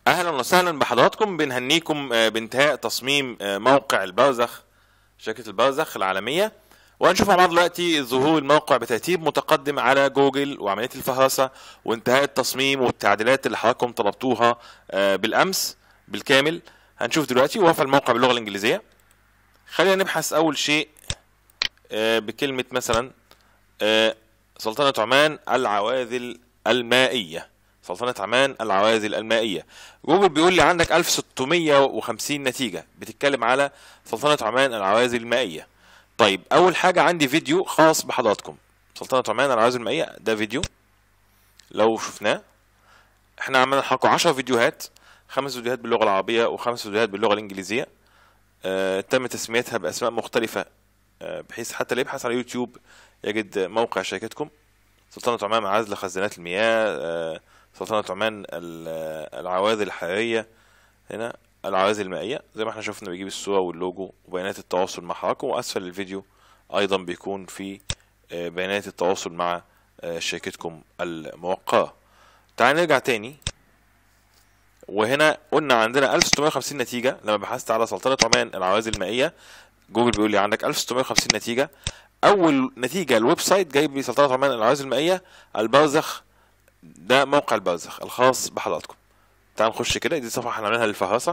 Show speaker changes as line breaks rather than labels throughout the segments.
اهلا وسهلا بحضراتكم بنهنيكم آه، بانتهاء تصميم آه، موقع البوزخ شركة البوزخ العالمية وهنشوف مع بعض دلوقتي ظهور الموقع بترتيب متقدم على جوجل وعملية الفهرسة وانتهاء التصميم والتعديلات اللي حضراتكم طلبتوها آه، بالامس بالكامل هنشوف دلوقتي ووفى الموقع باللغة الانجليزية خلينا نبحث اول شيء آه، بكلمة مثلا آه، سلطنة عمان العواذل المائية سلطنة عمان العواذل المائية جوجل بيقول لي عندك 1650 نتيجة بتتكلم على سلطنة عمان العواذل المائية طيب أول حاجة عندي فيديو خاص بحضراتكم سلطنة عمان العواذل المائية ده فيديو لو شفناه احنا عملنا حلقة 10 فيديوهات خمس فيديوهات باللغة العربية وخمس فيديوهات باللغة الإنجليزية آه تم تسميتها بأسماء مختلفة آه بحيث حتى اللي يبحث على يوتيوب يجد موقع شركتكم سلطنة عمان عزل خزانات المياه آه، سلطنة عمان ال- العواذل الحرارية هنا العواذل المائية زي ما احنا شفنا بيجيب الصورة واللوجو وبيانات التواصل مع حضراتكم وأسفل الفيديو أيضا بيكون في آه، بيانات التواصل مع آه، شركتكم الموقعة تعال نرجع تاني وهنا قلنا عندنا 1650 نتيجة لما بحثت على سلطنة عمان العواذل المائية جوجل بيقول لي عندك 1650 نتيجة أول نتيجة الويب سايت جايب لي سلطنة عمان العواذل المائية البرزخ ده موقع البرزخ الخاص بحضراتكم تعال نخش كده دي صفحة هنعملها للفهرسة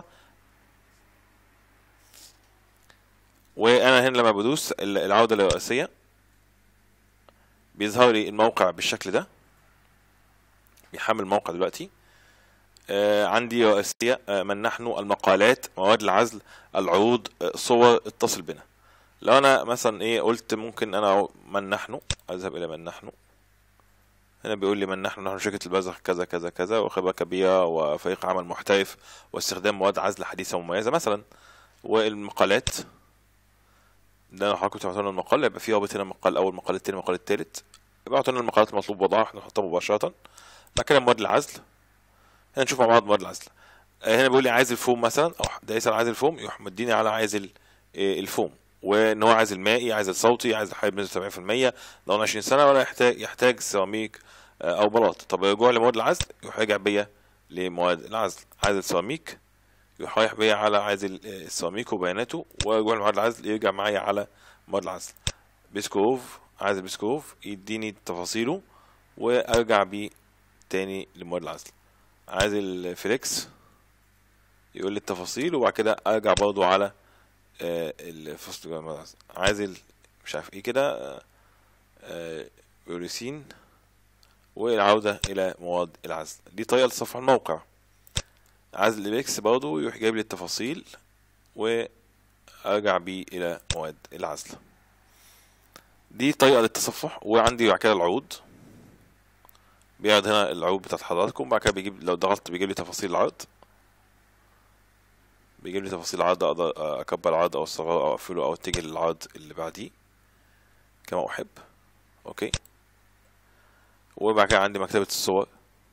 وانا هنا لما بدوس ال- العودة الرئيسية بيظهر لي الموقع بالشكل ده بيحمل الموقع دلوقتي آه عندي رئيسية آه من نحن المقالات مواد العزل العروض آه صور اتصل بنا لو انا مثلا ايه قلت ممكن انا من نحن اذهب الى من نحن هنا بيقول لي من نحن نحن شركة البزخ كذا كذا كذا وخبرة كبيرة وفريق عمل محترف واستخدام مواد عزل حديثة ومميزة مثلا والمقالات ده لو حضرتك تبعتوا لنا المقال يبقى في رابط هنا المقال الأول المقال التاني المقال التالت ابعتوا لنا المقالات المطلوب وضعها احنا نحطها مباشرة بعد كده مواد العزل هنا نشوف مع بعض مواد العزل آه، هنا بيقول لي عايز الفوم مثلا او دايس على عايز الفوم يروح مديني على عايز ال- آه، الفوم وان هو عايز المائي عايز الصوتي عايز الحراري بنسبة 70% لو 20 سنة ولا يحتاج يحتاج سيراميك آه، او بلاط طب الرجوع لمواد العزل يروح راجع بيا لمواد العزل عايز السيراميك يروح رايح بيا على عايز ال- آه، السيراميك وبياناته ورجوع لمواد العزل يرجع معايا على مواد العزل بيسكوف عايز البيسكوف يديني تفاصيله وارجع بيه تاني لمواد العزل عايز الفليكس يقول لي التفاصيل وبعد كده ارجع برضو على آه، الفصل جوه مواد العزل عايز ال- مش عارف ايه كده آه، آه، يوريسين والعودة إلى مواد العزل دي طريقة لصفح الموقع عزل الإكس برضو يروح جايب لي التفاصيل وأرجع بيه إلى مواد العزل دي طريقة للتصفح وعندي بعد كده العروض بيعرض هنا العروض بتاعت حضراتكم بعد كده بيجيب لو ضغطت بيجيب لي تفاصيل العرض بيجيب لي تفاصيل العرض أقدر أكبر العرض أو أصغره أو أقفله أو أتجه للعرض اللي بعديه كما أحب أوكي وبعد كده عندي مكتبة الصور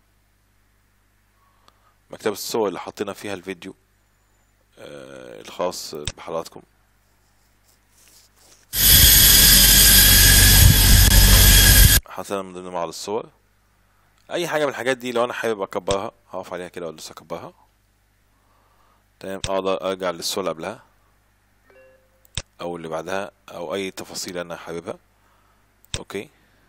مكتبة الصور اللي حطينا فيها الفيديو آه الخاص بحضراتكم حطينا من ضمن معرض الصور اي حاجة من الحاجات دي لو انا حابب اكبرها هقف عليها كده وادوس اكبرها تمام اقدر ارجع للصورة اللي قبلها او اللي بعدها او اي تفاصيل انا حاببها اوكي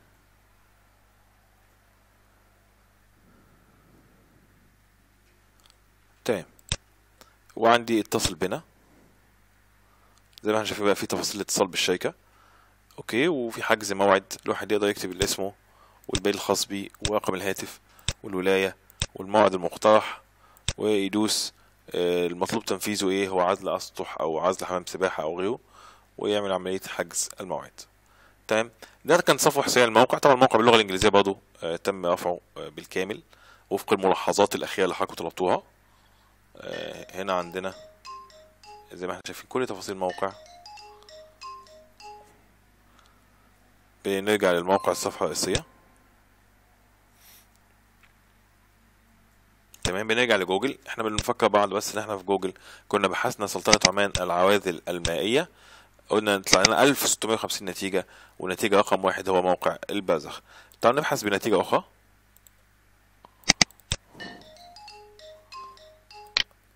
تمام وعندي اتصل بنا زي ما احنا شايفين بقى في تفاصيل الاتصال بالشركة اوكي وفي حجز موعد الواحد يقدر يكتب الاسم والبيل الخاص بيه ورقم الهاتف والولاية والموعد المقترح ويدوس آه، المطلوب تنفيذه ايه هو عزل اسطح او عزل حمام سباحة او غيره ويعمل عملية حجز الموعد تمام ده كان صفحة حسين الموقع طبعا الموقع باللغة الإنجليزية برضه آه، تم رفعه آه، بالكامل وفق الملاحظات الأخيرة اللي حضراتكم طلبتوها آه، هنا عندنا زي ما احنا شايفين كل تفاصيل الموقع بنرجع للموقع الصفحة الرئيسية تمام بنرجع لجوجل احنا بنفكر بعض بس ان احنا في جوجل كنا بحثنا سلطنة عمان العواذل المائية قلنا طلع لنا 1650 نتيجة ونتيجة رقم واحد هو موقع البازخ تعالوا نبحث بنتيجة أخرى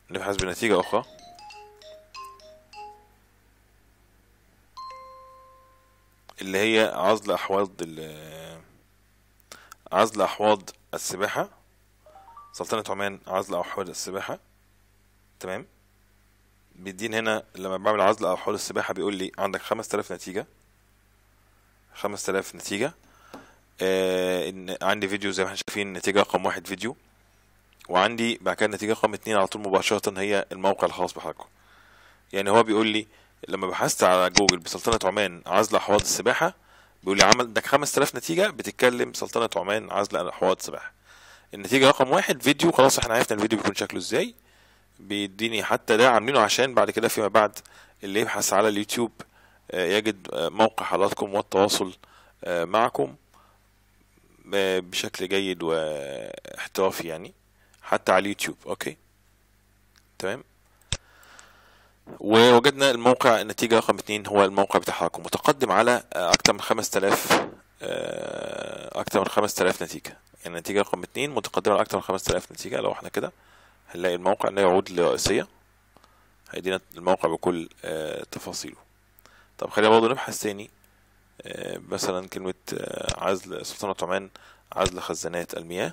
نبحث بنتيجة أخرى اللي هي عزل أحواض ال- عزل أحواض السباحة سلطنة عمان عزل أحواض السباحة تمام بيديني هنا لما بعمل عزل أحواض السباحة بيقول لي عندك 5000 نتيجة 5000 نتيجة آه إن عندي فيديو زي ما احنا شايفين نتيجة رقم واحد فيديو وعندي بعد كده النتيجة رقم اتنين على طول مباشرة هي الموقع الخاص بحضراتكم يعني هو بيقول لي لما بحثت على جوجل بسلطنة عمان عزل أحواض السباحة بيقول لي عمل عندك 5000 نتيجة بتتكلم سلطنة عمان عزل أحواض السباحة النتيجة رقم واحد فيديو خلاص احنا عرفنا الفيديو بيكون شكله ازاي بيديني حتى ده عاملينه عشان بعد كده فيما بعد اللي يبحث على اليوتيوب آه، يجد آه، موقع حضراتكم والتواصل آه، معكم آه، بشكل جيد واحترافي يعني حتى على اليوتيوب اوكي تمام ووجدنا الموقع النتيجة رقم اتنين هو الموقع بتاع حضراتكم متقدم على آه، أكتر من خمس تلاف أكتر من خمس تلاف نتيجة يعني النتيجة رقم اتنين متقدمة على أكتر من خمس تلاف نتيجة لو احنا كده هنلاقي الموقع لا يعود لرئيسية هيدينا الموقع بكل آه، تفاصيله طب خلينا برضه نبحث تاني آه، مثلا كلمة آه، عزل سلطنة عمان عزل خزانات المياه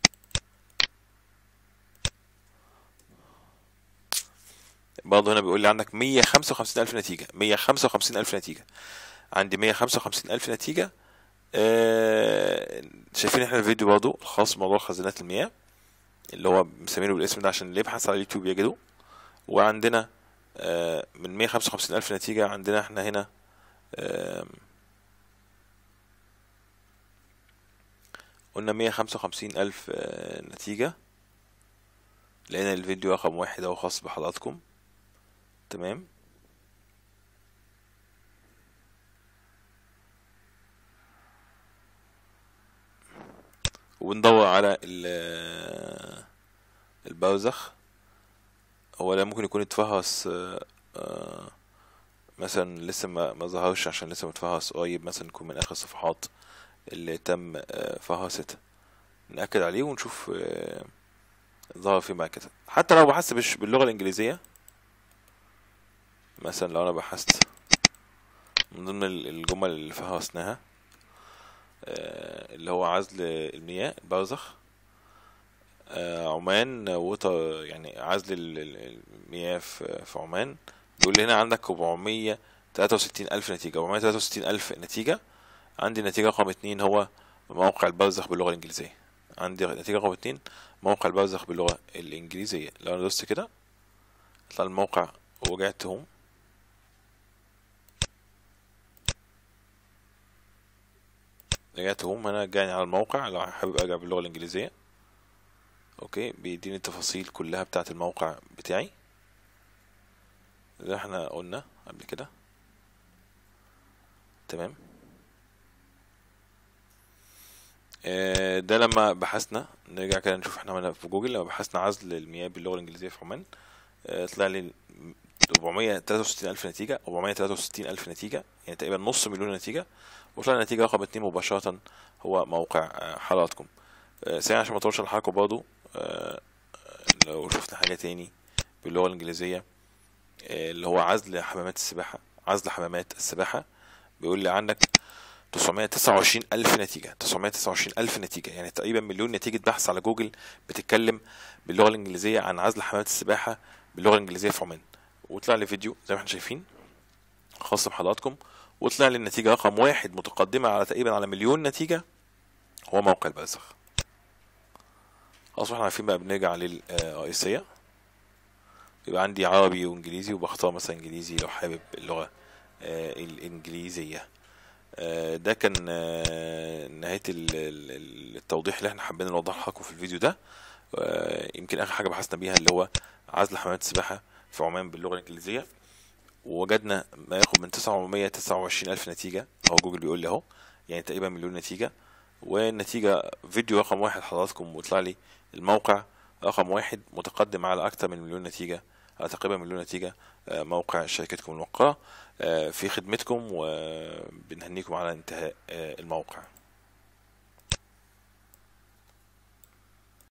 برضه هنا بيقول لي عندك 155 ألف نتيجة 155 ألف نتيجة عندي 155 ألف نتيجة آه، شايفين احنا الفيديو برضه الخاص بموضوع خزانات المياه اللي هو مسمينه بالاسم ده عشان اللي يبحث على اليوتيوب يجده وعندنا آه، من 155 ألف نتيجة عندنا احنا هنا آم، قلنا 155 ألف آه، نتيجة لقينا الفيديو رقم واحد اهو خاص بحضراتكم تمام وبندور على ال- البوزخ هو لا ممكن يكون اتفهص آه، آه، مثلا لسه ما ما ظهرش عشان لسه متفهص قريب مثلا يكون من اخر الصفحات اللي تم آه، فهرستها نأكد عليه ونشوف آه، ظهر فيه بعد كده حتى لو بحثت بش- باللغة الإنجليزية مثلا لو أنا بحثت من ضمن ال- الجمل اللي فهرسناها آه، اللي هو عزل المياه البرزخ آه، عمان ووتر يعني عزل ال- ال- المياه في في عمان بيقول لي هنا عندك 463 ألف نتيجة 463 ألف نتيجة عندي النتيجة رقم اتنين هو موقع البرزخ باللغة الإنجليزية عندي نتيجة رقم اتنين موقع البرزخ باللغة الإنجليزية لو أنا دوست كده يطلع الموقع ورجعت هوم رجعت هوم هنا جاني على الموقع لو حابب أرجع باللغة الإنجليزية أوكي بيديني التفاصيل كلها بتاعة الموقع بتاعي زي احنا قلنا قبل كده تمام آه، ده لما بحثنا نرجع كده نشوف احنا عملنا في جوجل لما بحثنا عزل المياه باللغة الإنجليزية في عمان آه، طلع لي 463 ألف نتيجة 463 ألف نتيجة يعني تقريبا نص مليون نتيجة وطلع النتيجة رقم اتنين مباشرة هو موقع آه، حضراتكم آه، سريع عشان ما اطولش الحلقة برضه آه، لو شفنا حاجة تاني باللغة الإنجليزية آه، اللي هو عزل حمامات السباحة عزل حمامات السباحة بيقول لي عندك 929 ألف نتيجة 929 ألف نتيجة يعني تقريبا مليون نتيجة بحث على جوجل بتتكلم باللغة الإنجليزية عن عزل حمامات السباحة باللغة الإنجليزية في عمان وطلع لي فيديو زي ما احنا شايفين خاص بحضراتكم وطلع لي النتيجة رقم واحد متقدمة على تقريبا على مليون نتيجة هو موقع البازخ خلاص احنا عارفين بقى بنرجع للرئيسية يبقى عندي عربي وانجليزي وبختار مثلا انجليزي لو حابب اللغة آه، الانجليزية آه، ده كان آه، نهاية ال- ال- التوضيح اللي احنا حابين نوضحه لكم في الفيديو ده آه، يمكن اخر حاجة بحثنا بيها اللي هو عزل حمامات السباحة في عمان باللغة الانجليزية ووجدنا ما ياخد من 929 ألف نتيجة هو جوجل بيقول لي اهو يعني تقريبا مليون نتيجة والنتيجة فيديو رقم واحد حضراتكم وطلع لي الموقع رقم واحد متقدم على أكثر من مليون نتيجة على تقريبا مليون نتيجة آه، موقع شركتكم الموقعة آه، في خدمتكم وبنهنيكم على انتهاء آه، الموقع